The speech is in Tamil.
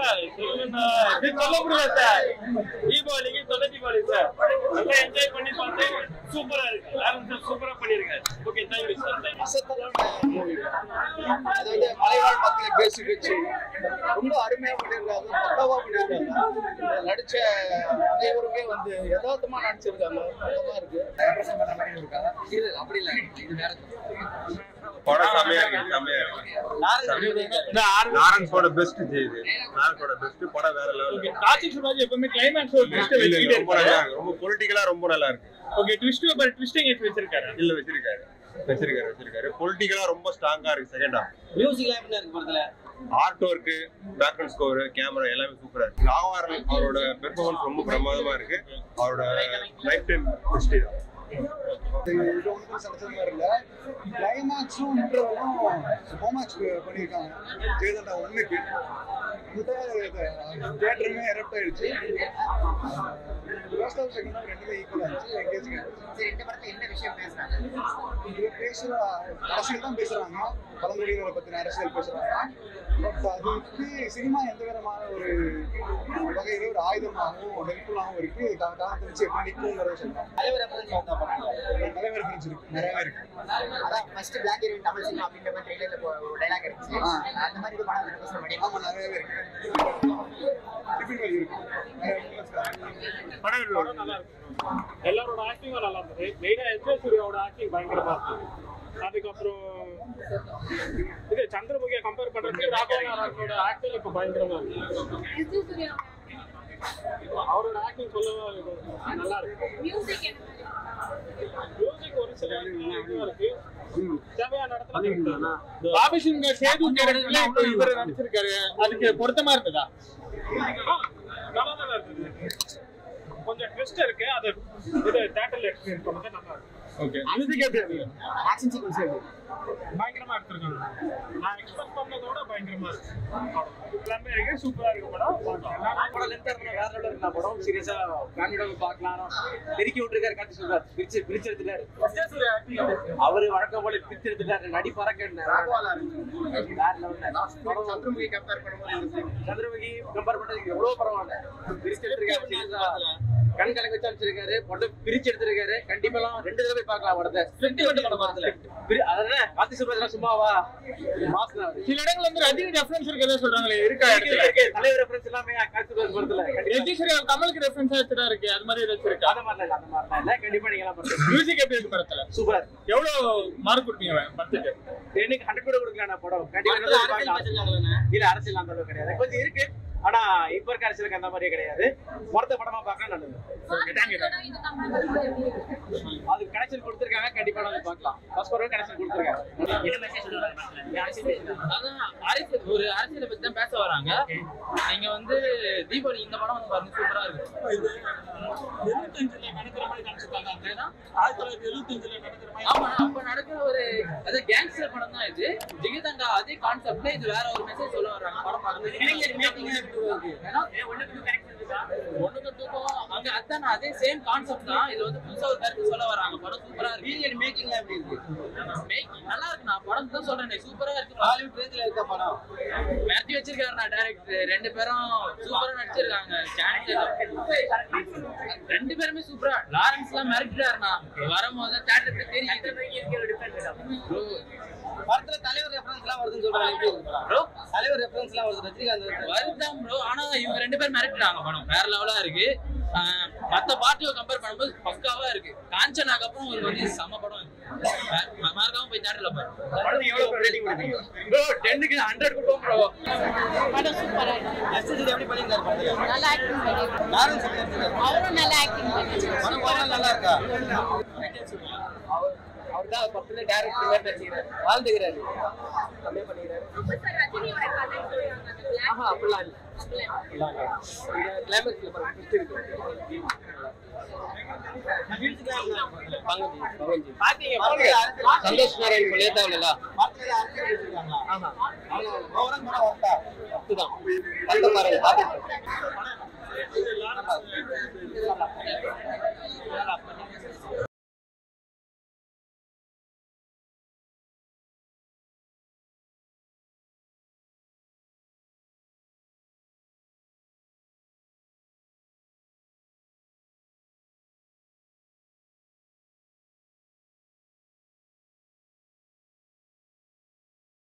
இது சொல்ல முடியாது சார் தீபாவளிக்கு தொலை தீபாவளி சார் நல்லா என்ஜாய் பண்ணி பார்த்தோம் சூப்பரா இருக்கு லாரன்ஸ் சார் சூப்பரா பண்ணிருக்காரு ஓகே தேங்க்யூ சார் தேங்க்யூ அசத்தலான மூவி அது வந்து மலைவாழ் மக்களை பேசி வச்சு ரொம்ப அருமையா பண்ணியிருக்காங்க பக்காவா பண்ணியிருக்காங்க இதுல நடிச்ச அனைவருமே வந்து யதார்த்தமா நடிச்சிருக்காங்க பக்கமா இருக்கு இது அப்படி இல்ல இது வேற படம் செம்மையா இருக்கு செம்மையா இருக்கு லாரன்ஸோட பெஸ்ட் இது லாரன்ஸோட பெஸ்ட் படம் வேற லெவல் கார்த்திக் சுப்ராஜ் எப்பவுமே கிளைமேக்ஸ் ஒரு ட்விஸ்ட் இல்ல இல்ல, வச்சுக்கிட்டே ரொம்ப நல்லா இருக்காரு இருக்கு ரொம்ப பொலிட்டிக்கலா ரொம்ப நல்லா இருக்கு ஓகே ட்விஸ்ட் பர் ட்விஸ்டிங் எடுத்து வச்சிருக்காரு இல்ல வச்சிருக்காரு வச்சிருக்காரு வச்சிருக்காரு பொலிட்டிக்கலா ரொம்ப ஸ்ட்ராங்கா இருக்கு செகண்ட் ஹாஃப் மியூசிக்லாம் எப்படி இருக்கு படத்துல art work background score camera எல்லாமே சூப்பரா இருக்கு ராகவாரன் அவரோட பெர்ஃபார்மன்ஸ் ரொம்ப பிரமாதமா இருக்கு அவரோட லைஃப் டைம் ஹிஸ்டரி தான் இது ஒன்றும் சடச்சது மாதிரி இல்லை கிளைமேக்ஸும் இன்டர்வலும் ஹோமேக்ஸ் பண்ணியிருக்காங்க ஜெயதண்டா ஒன்றுக்கு தேட்டருமே எரப்ட் ஆயிடுச்சு ஃபர்ஸ்ட் ஆஃப் செகண்ட் ஆஃப் ரெண்டுமே ஈக்குவல் ஆச்சு எங்கேஜிங் சரி இந்த படத்துல என்ன விஷயம் பேசுறாங்க இது பேசுற அரசியல் தான் பேசுறாங்க பழங்குடியினரை பத்தின அரசியல் பேசுறாங்க பட் அது வந்து சினிமா எந்த விதமான ஒரு வகையில ஒரு ஆயுதமாகவும் ஹெல்ப்ஃபுல்லாகவும் இருக்கு கா- காலத்தை வச்சு எப்படி நிற்குங்கிறத சொல்றாங்க தலைவர் ரெஃபரன்ஸ் வந்தா படம் நிறைய பேர் ஃப்ரெண்ட்ஸ் இருக்கு நிறையவே இருக்கு அதான் first black heroine Tamil cinema அப்படின்ற மாதிரி ட்ரெய்லர்ல ஒரு டைலாக் இருந்துச்சு ஆ. அந்த மாதிரி இது படம் ரெண்டு பண்ணி ஆமா நிறையவே இருக்கு டிஃபின் வேல்யூ இருக்கு நிறைய influence இருக்கு. படம் படம் நல்லா இருக்கு எல்லாரோட ஆக்டிங்கும் நல்லா இருந்தது மெயினா எஸ் ஜே சூர்யாவோட ஆக்டிங் பயங்கரமா இருக்கு அதுக்கப்புறம் இது சந்திரமுகியை கம்பேர் பண்றதுக்கு ராகவனோட ஆக்டிங் இப்ப பயங்கரமா இருக்கு அவரோட ஆக்டிங் சொல்லவே இல்லை. நல்லா இருக்கு மியூசிக் ஒரு சில இதுவா இருக்கு தேவையான இடத்துல இருக்கு. பாபி சிங் சேது கேரக்டர்ல இப்போ இவர் நடிச்சிருக்காரு அதுக்கு பொருத்தமா இருந்ததா நல்லா தான் இருக்குது கொஞ்சம் ட்விஸ்ட் இருக்கு அது இது தேட்டர்ல எக்ஸ்பீரியன்ஸ் பண்ணது நல்லா இருக்கு ஓகே மியூசிக் எப்படி இருக்கு ஆக்ஷன் சீக்வன்ஸ் எப்படி பயங்கரமா எடுத்திருக்காங்க நான் எக்ஸ்பெக்ட் பண்ணதோட பயங்கரமா இருக்கு எல்லாமே இருக்கு சூப்பரா இருக்கு படம் பார்க்கலாம். படம் லென்த் இருந்தா வேற லெவல்ல இருந்தா படம் சீரியஸா ஃபேமிலியோட போய் பார்க்கலாம் தெருக்கி விட்டுருக்காரு கார்த்தி சொல்றாரு பிரிச்சு பிரிச்சு எடுத்துட்டாரு அவரு வழக்கம் போல பிரிச்சு எடுத்துட்டாரு நடி பறக்க வேற லெவல்ல சந்திரமுகி கம்பேர் பண்ணும்போது சந்திரமுகி கம்பேர் பண்றதுக்கு எவ்வளவு பரவாயில்ல பிரிச்சு எடுத்திருக்காரு சீரியஸா கண் கலங்க வச்சு அனுப்பிச்சிருக்காரு படம் பிரிச்சு எடுத்திருக்காரு கண்டிப்பா எல்லாம் ரெண்டு தடவை போய் பார்க்கலாம் படத்தை Sentiment படம் படத்துல. பிரி- அதனால கார்த்தி சுப்ராஜ் சும்மாவா மாசம் சில இடங்கள்ல வந்து ரஜினி ரெஃபரன்ஸ் இருக்கு ஏதோ சொல்றாங்களே இருக்கா இடத்துல தலைவர் ரெஃபரன்ஸ் எல்லாமே கார்த்தி சுப்ராஜ் படத்துல கண்டிப்பா ரஜினி சரி கமலுக்கு ரெஃபரன்ஸ் வச்சுதான் இருக்கு அது மாதிரி ஏதாச்சும் இருக்கா அந்த மாதிரிலாம் இல்ல அந்த மாதிரிலாம் இல்ல கண்டிப்பா நீங்க எல்லாம் பண்றீங்க மியூசிக் எப்படி இருக்கு படத்துல சூப்பரா எவ்வளவு மார்க் கொடுப்பீங்க படத்துக்கு எனக்கு ஹண்ட்ரட் கூட கொடுக்கலாம் படம் கண்டிப்பா படத்துல நல்லா அரசியல் பார்க்கலாம். பேசுறாங்களே இல்ல அரசியல் அந்த அளவுக்கு கிடையாது கொஞ்சம் இருக்கு ஆனா இப்ப இருக்க அரசியலுக்கு அந்த மாதிரியே கிடையாது படத்தை படமா பார்க்க நல்லது அதுக்கு கனெக்ஷன் கொடுத்துருக்காங்க கண்டிப்பா நம்ம பார்க்கலாம் ஃபர்ஸ்ட் படம் கனெக்ஷன் கொடுத்துருக்காங்க அதான் அரசியல் ஒரு அரசியலை பத்தி தான் பேச வராங்க நீங்க வந்து தீபாவளி இந்த படம் வந்து பாருங்க சூப்பரா இருக்கு எழுபத்தஞ்சுல நடக்கிற மாதிரி காமிச்சிருக்காங்க ஏன்னா, ஆயிரத்தி தொள்ளாயிரத்தி எழுபத்தஞ்சுல நடக்கிற மாதிரி ஆமா அப்ப நடக்கிற ஒரு அது கேங்ஸ்டர் படம் தான் இது ஜிகிதண்டா அதே கான்செப்ட்ல இது வேற ஒரு மெசேஜ் சொல்ல வர்றாங்க படம் பார்க்கும்போது ஏன்னா, ஒண்ணுக்கு டூக்கும் அங்க அதான் அதே சேம் கான்செப்ட் தான் இது வந்து புதுசா ஒரு கருத்து சொல்ல வராங்க படம் சூப்பரா இருக்கு மேக்கிங் எப்படி இருக்கு Making நல்லா இருக்கு நான் படம் தான் சொல்றேன் சூப்பரா இருக்கு ஹாலிவுட் ரேஞ்சில் இருக்க படம் மிரட்டி வச்சிருக்காரு நான் டைரக்டர் ரெண்டு பேரும் சூப்பரா நடிச்சிருக்காங்க சான்ஸ் ரெண்டு பேருமே சூப்பரா லாரன்ஸ் எல்லாம் மிரட்டிட்டாருண்ணா வரும்போது தேட்டருக்கு தெரியுது Bro, படத்துல தலைவர் ரெஃபரன்ஸ் எல்லாம் வருதுன்னு சொல்றாங்க எப்படி இருக்கு படம்? bro, தலைவர் ரெஃபரன்ஸ் எல்லாம் வருது ரஜினிகாந்த் வருதான் ப்ரோ ஆனா இவங்க ரெண்டு பேரும் மிரட்டிட்டாங்க படம் வேற லெவலா இருக்கு ஆஹ் மத்த பாட்டியை கம்பேர் பண்ணும்போது பக்காவா இருக்கு காஞ்சனாக்கு அப்புறம் ஒரு வந்து செம படம் இது. மே- மறக்காம போய் தேட்டர்ல பாரு படத்துக்கு எவ்வளவு ரேட்டிங் கொடுப்பீங்க ப்ரோ டென்னுக்கு ஹண்ட்ரட் கொடுப்போம் ப்ரோ படம் சூப்பரா இருக்கு எஸ்எஸ்சி எப்படி பண்ணியிருக்காரு படத்துல நல்லா ஆக்டிங் பண்ணிருக்காரு லாரன்ஸ் எப்படி எடுத்திருக்காரு அவரும் நல்லா ஆக்டிங் பண்ணிருக்காரு படம் ஓவரால் நல்லா இருக்கா அவர் தான் படத்துல டேரக்டர் மாதிரி நடிச்சுக்கிறாரு வாழ்ந்துக்கிறாரு அப்படியே பண்ணிக்கிறாரு ஆஹா அப்படிலாம் இல்ல கிளைமேக்ஸ்ல பாருங்க இருக்கு பங்கஜி பங்கஜி சந்தோஷ் நாராயண் பழைய தேவையில்ல ஆஹா அப்படிதான் படத்தை பாருங்க பார்த்துட்டு